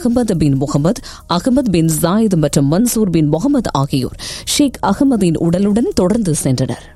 Ahmed bin Mohammed Ahmed bin Zayed மற்றும் Mansour பின் முகமது ஆகியோர் ஷேக் அகமதின் உடலுடன் தொடர்ந்து சென்றனர்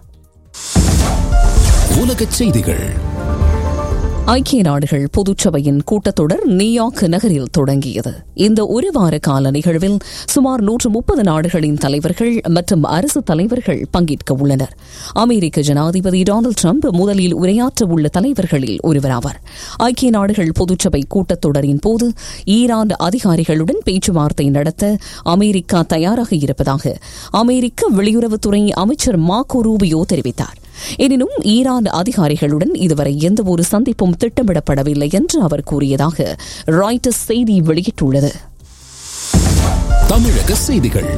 உலகச் செய்திகள் ஐக்கிய நாடுகள் பொதுச்சபையின் கூட்டத்தொடர் நியூயார்க் நகரில் தொடங்கியது இந்த ஒரு வார கால நிகழ்வில் சுமார் நூற்று முப்பது நாடுகளின் தலைவர்கள் மற்றும் அரசு தலைவர்கள் பங்கேற்க உள்ளனர் அமெரிக்க ஜனாதிபதி டொனால்டு டிரம்ப் முதலில் உரையாற்ற உள்ள தலைவர்களில் ஒருவராவார் ஐக்கிய நாடுகள் பொதுச்சபை கூட்டத்தொடரின் போது ஈரான் அதிகாரிகளுடன் பேச்சுவார்த்தை நடத்த அமெரிக்கா தயாராக இருப்பதாக அமெரிக்க வெளியுறவுத்துறை அமைச்சர் மார்கோ ரூபியோ தெரிவித்தார் எனினும் ஈரான் அதிகாரிகளுடன் இதுவரை எந்தவொரு சந்திப்பும் திட்டமிடப்படவில்லை என்று அவர் கூறியதாக ராய்டர்ஸ் செய்தி வெளியிட்டுள்ளது தமிழக செய்திகள்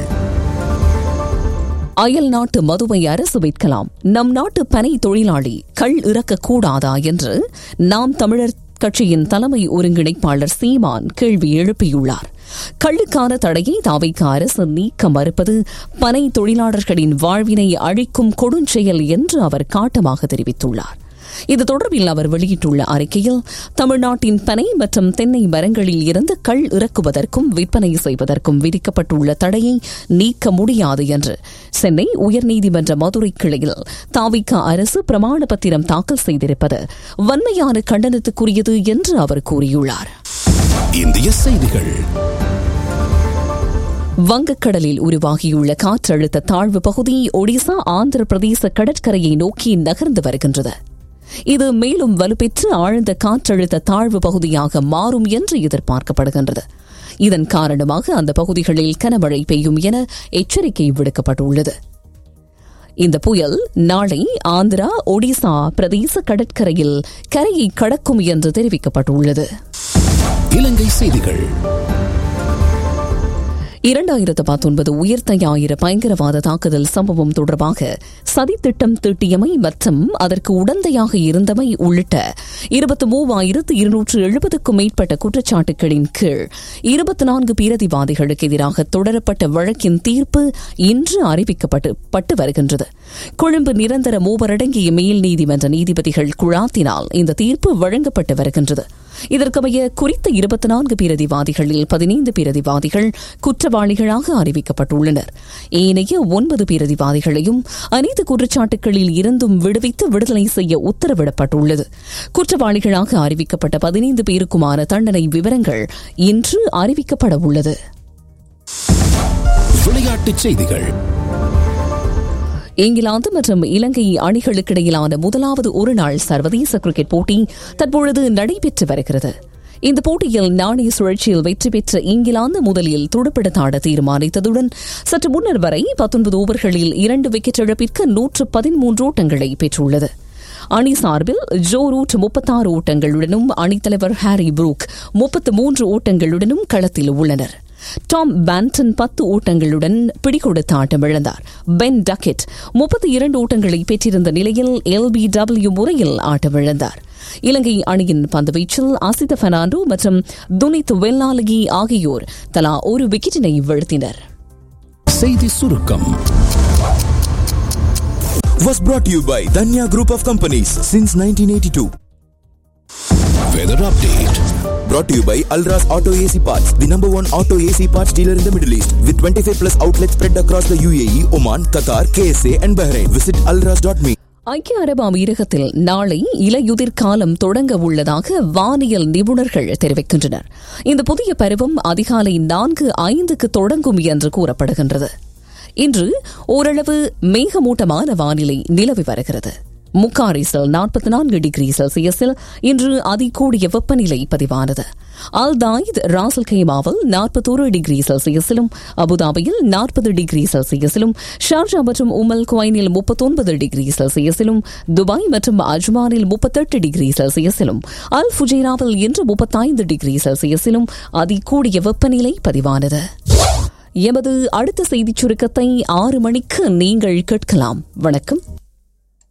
அயல் நாட்டு மதுவை அரசு விற்கலாம் நம் நாட்டு பனை தொழிலாளி கள் இறக்கக்கூடாதா என்று நாம் தமிழர் கட்சியின் தலைமை ஒருங்கிணைப்பாளர் சீமான் கேள்வி எழுப்பியுள்ளார் கள்ளுக்கான தடையை தாவைக்க அரசு நீக்க மறுப்பது பனை தொழிலாளர்களின் வாழ்வினை அழிக்கும் கொடுஞ்செயல் என்று அவர் காட்டமாக தெரிவித்துள்ளார் இது தொடர்பில் அவர் வெளியிட்டுள்ள அறிக்கையில் தமிழ்நாட்டின் பனை மற்றும் தென்னை மரங்களில் இருந்து கள் இறக்குவதற்கும் விற்பனை செய்வதற்கும் விதிக்கப்பட்டுள்ள தடையை நீக்க முடியாது என்று சென்னை உயர்நீதிமன்ற மதுரை கிளையில் தாவிக அரசு பிரமாண பத்திரம் தாக்கல் செய்திருப்பது வன்மையான கண்டனத்துக்குரியது என்று அவர் கூறியுள்ளார் இந்திய செய்திகள் வங்கக்கடலில் உருவாகியுள்ள காற்றழுத்த தாழ்வு பகுதி ஒடிசா ஆந்திர பிரதேச கடற்கரையை நோக்கி நகர்ந்து வருகின்றது இது மேலும் வலுப்பெற்று ஆழ்ந்த காற்றழுத்த தாழ்வு பகுதியாக மாறும் என்று எதிர்பார்க்கப்படுகின்றது இதன் காரணமாக அந்த பகுதிகளில் கனமழை பெய்யும் என எச்சரிக்கை விடுக்கப்பட்டுள்ளது இந்த புயல் நாளை ஆந்திரா ஒடிசா பிரதேச கடற்கரையில் கரையை கடக்கும் என்று தெரிவிக்கப்பட்டுள்ளது இலங்கை செய்திகள் இரண்டாயிரத்து பத்தொன்பது உயர்த்த ஞாயிறு பயங்கரவாத தாக்குதல் சம்பவம் தொடர்பாக சதித்திட்டம் தீட்டியமை மற்றும் அதற்கு உடந்தையாக இருந்தமை உள்ளிட்ட இருபத்தி மூவாயிரத்து இருநூற்று எழுபதுக்கும் மேற்பட்ட குற்றச்சாட்டுகளின் கீழ் இருபத்தி நான்கு பிரதிவாதிகளுக்கு எதிராக தொடரப்பட்ட வழக்கின் தீர்ப்பு இன்று அறிவிக்கப்பட்டு வருகின்றது கொழும்பு நிரந்தர மூவரடங்கிய மேல் நீதிமன்ற நீதிபதிகள் குழாத்தினால் இந்த தீர்ப்பு வழங்கப்பட்டு வருகின்றது இதற்கமைய குறித்த இருபத்தி நான்கு பிரதிவாதிகளில் பதினைந்து பிரதிவாதிகள் குற்றவாளிகளாக அறிவிக்கப்பட்டுள்ளனர் ஏனைய ஒன்பது பிரதிவாதிகளையும் அனைத்து குற்றச்சாட்டுகளில் இருந்தும் விடுவித்து விடுதலை செய்ய உத்தரவிடப்பட்டுள்ளது குற்றவாளிகளாக அறிவிக்கப்பட்ட பதினைந்து பேருக்குமான தண்டனை விவரங்கள் இன்று அறிவிக்கப்பட உள்ளது விளையாட்டுச் செய்திகள் இங்கிலாந்து மற்றும் இலங்கை அணிகளுக்கிடையிலான முதலாவது ஒருநாள் சர்வதேச கிரிக்கெட் போட்டி தற்பொழுது நடைபெற்று வருகிறது இந்த போட்டியில் நாணய சுழற்சியில் வெற்றி பெற்ற இங்கிலாந்து முதலில் துடுப்படுத்தாட தீர்மானித்ததுடன் சற்று முன்னர் வரை பத்தொன்பது ஓவர்களில் இரண்டு விக்கெட் இழப்பிற்கு நூற்று பதிமூன்று ஓட்டங்களை பெற்றுள்ளது அணி சார்பில் ஜோ ரூட் முப்பத்தாறு ஓட்டங்களுடனும் அணித்தலைவர் ஹாரி புரூக் முப்பத்து மூன்று ஓட்டங்களுடனும் களத்தில் உள்ளனர் டாம் பேண்டன் பத்து ஓட்டங்களுடன் பிடிகொடுத்த ஆட்டம் இழந்தார் பென் டக்கெட் முப்பத்தி இரண்டு ஓட்டங்களை பெற்றிருந்த நிலையில் எல்பி டபிள்யூ முறையில் ஆட்டம் இழந்தார் இலங்கை அணியின் பந்துவீச்சில் அசித பெர்னாண்டோ மற்றும் துனித் வெல்லாலகி ஆகியோர் தலா ஒரு விக்கெட்டினை வீழ்த்தினர் செய்தி சுருக்கம் was brought to you by Danya Group of Companies since 1982. Weather update Brought to you by Alras Auto AC Parts, the number one auto AC parts dealer in the Middle East, with 25 plus outlets spread across the UAE, Oman, Qatar, KSA, and Bahrain. Visit alras.me. ஐக்கிய அரபு அமீரகத்தில் நாளை இலையுதிர் காலம் தொடங்க உள்ளதாக வானியல் நிபுணர்கள் தெரிவிக்கின்றனர் இந்த புதிய பருவம் அதிகாலை நான்கு ஐந்துக்கு தொடங்கும் என்று கூறப்படுகின்றது இன்று ஓரளவு மேகமூட்டமான வானிலை நிலவி வருகிறது முக்காரிஸில் நாற்பத்தி நான்கு டிகிரி செல்சியஸில் இன்று அதிகூடிய வெப்பநிலை பதிவானது அல் தாயித் ராசல் கைமாவில் நாற்பத்தோரு டிகிரி செல்சியஸிலும் அபுதாபியில் நாற்பது டிகிரி செல்சியஸிலும் ஷார்ஜா மற்றும் உமல் குவைனில் முப்பத்தொன்பது டிகிரி செல்சியஸிலும் துபாய் மற்றும் அஜ்மானில் முப்பத்தெட்டு டிகிரி செல்சியஸிலும் அல் ஃபுஜைராவில் இன்று முப்பத்தைந்து டிகிரி செல்சியஸிலும் அதிகூடிய வெப்பநிலை பதிவானது எமது அடுத்த செய்திச் சுருக்கத்தை ஆறு மணிக்கு நீங்கள் கேட்கலாம் வணக்கம்